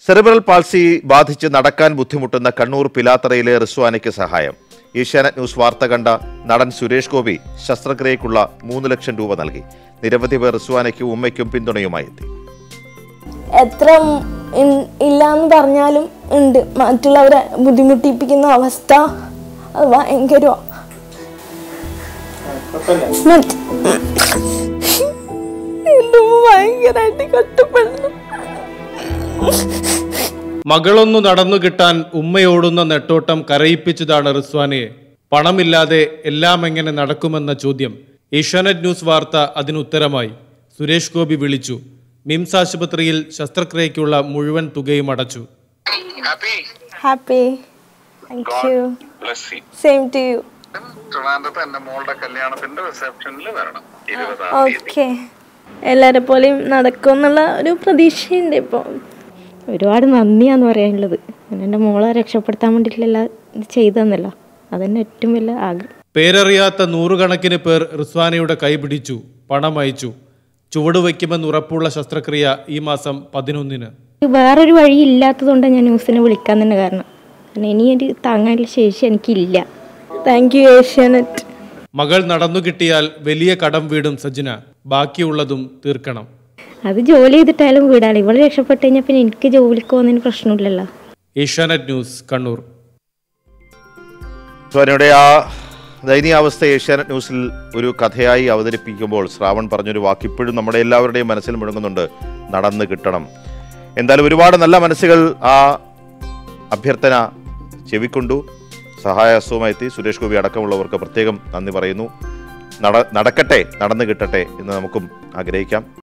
cerebral palsy ബാധിച്ച് നടക്കാൻ ബുദ്ധിമുട്ടുന്ന കണ്ണൂർ പിലാത്തറയിലെ റിസ്വാനയ്ക്ക് സഹായം ഏഷ്യാനെറ്റ് ന്യൂസ് വാർത്ത കണ്ട നടൻ സുരേഷ് ഗോപി ശസ്ത്രക്രിയയ്ക്കുള്ള മൂന്ന് ലക്ഷം രൂപ നൽകി നിരവധി പേർ റിസ്വാനയ്ക്കും ഉമ്മയ്ക്കും പിന്തുണയുമായി എത്തി എത്ര ഇൻ- ഇല്ലാന്ന് പറഞ്ഞാലും ഉണ്ട് മറ്റുള്ളവരെ ബുദ്ധിമുട്ടിപ്പിക്കുന്ന അവസ്ഥ അത് ഭയങ്കര എൻ്റെ ഉമ്മ ഭയങ്കരമായിട്ട് കഷ്ടപ്പെടുന്നു മകളൊന്നു നടന്നു കിട്ടാൻ ഉമ്മയോടുന്ന നെട്ടോട്ടം കരയിപ്പിച്ചതാണ് റിസ്വാനയെ പണമില്ലാതെ എല്ലാം എങ്ങനെ നടക്കുമെന്ന ചോദ്യം ഏഷ്യാനെറ്റ് ന്യൂസ് വാർത്ത അതിനുത്തരമായി സുരേഷ് ഗോപി വിളിച്ചു മിംസ് ആശുപത്രിയിൽ ശസ്ത്രക്രിയയ്ക്കുള്ള മുഴുവൻ തുകയും അടച്ചു happy happy thank you bless you same to you ട്രിവാൻഡ്രത്ത് എന്റെ മോളുടെ കല്യാണത്തിന്റെ റിസപ്ഷനിൽ വരണം ഇരുപതാം തീയതി ഓക്കെ എല്ലാരെ പോലെയും നടക്കുമെന്നുള്ള ഒരു പ്രതീക്ഷയുണ്ട് ഇപ്പോൾ ഒരുപാട് നന്ദിയാന്ന് പറയാനുള്ളത് ഞാൻ എൻ്റെ മോളെ രക്ഷപ്പെടുത്താൻ വേണ്ടിയിട്ടുള്ള ഇത് ചെയ്തു തന്നല്ലോ അതന്നെ ഏറ്റവും വലിയ ആഗ്രഹം പേരറിയാത്ത നൂറുകണക്കിന് പേർ റിസ്വാനയുടെ കൈപിടിച്ചു പണം അയച്ചു ചുവടുവയ്ക്കുമെന്ന് ഉറപ്പുള്ള ശസ്ത്രക്രിയ ഈ മാസം പതിനൊന്നിന് വേറൊരു വഴി ഇല്ലാത്തതുകൊണ്ടാണ് ഞാൻ ന്യൂസിനെ വിളിക്കാൻ തന്നെ കാരണം കാരണം ഇനി ഒരു താങ്ങാനുള്ള ശേഷി എനിക്കില്ല താങ്ക് യു ഏഷ്യാനെറ്റ് മകൾ നടന്നു കിട്ടിയാൽ വലിയ കടം വീടും സജ്ജന ബാക്കിയുള്ളതും തീർക്കണം അത് ജോലി ചെയ്തിട്ടായാലും വീടാണ് ഇവളെ രക്ഷപ്പെട്ട് കഴിഞ്ഞാൽ പിന്നെ എനിക്ക് ജോലിക്ക് പോകുന്നതിന് പ്രശ്നമില്ലല്ലോ ഏഷ്യാനെറ്റ് ന്യൂസ് കണ്ണൂർ റിസ്വാനയുടെ ആ ദയനീയാവസ്ഥ ഏഷ്യാനെറ്റ് ന്യൂസിൽ ഒരു കഥയായി അവതരിപ്പിക്കുമ്പോൾ ശ്രാവൺ പറഞ്ഞൊരു വാക്ക് ഇപ്പോഴും നമ്മുടെ എല്ലാവരുടെയും മനസ്സിൽ മുഴങ്ങുന്നുണ്ട് നടന്ന് കിട്ടണം എന്തായാലും ഒരുപാട് നല്ല മനസ്സുകൾ ആ അഭ്യർത്ഥന ചെവിക്കൊണ്ടു സഹായഹസ്തവുമായി എത്തി സുരേഷ് ഗോപി അടക്കമുള്ളവർക്ക് പ്രത്യേകം നന്ദി പറയുന്നു നട നടക്കട്ടെ നടന്നു കിട്ടട്ടെ എന്ന് നമുക്കും ആഗ്രഹിക്കാം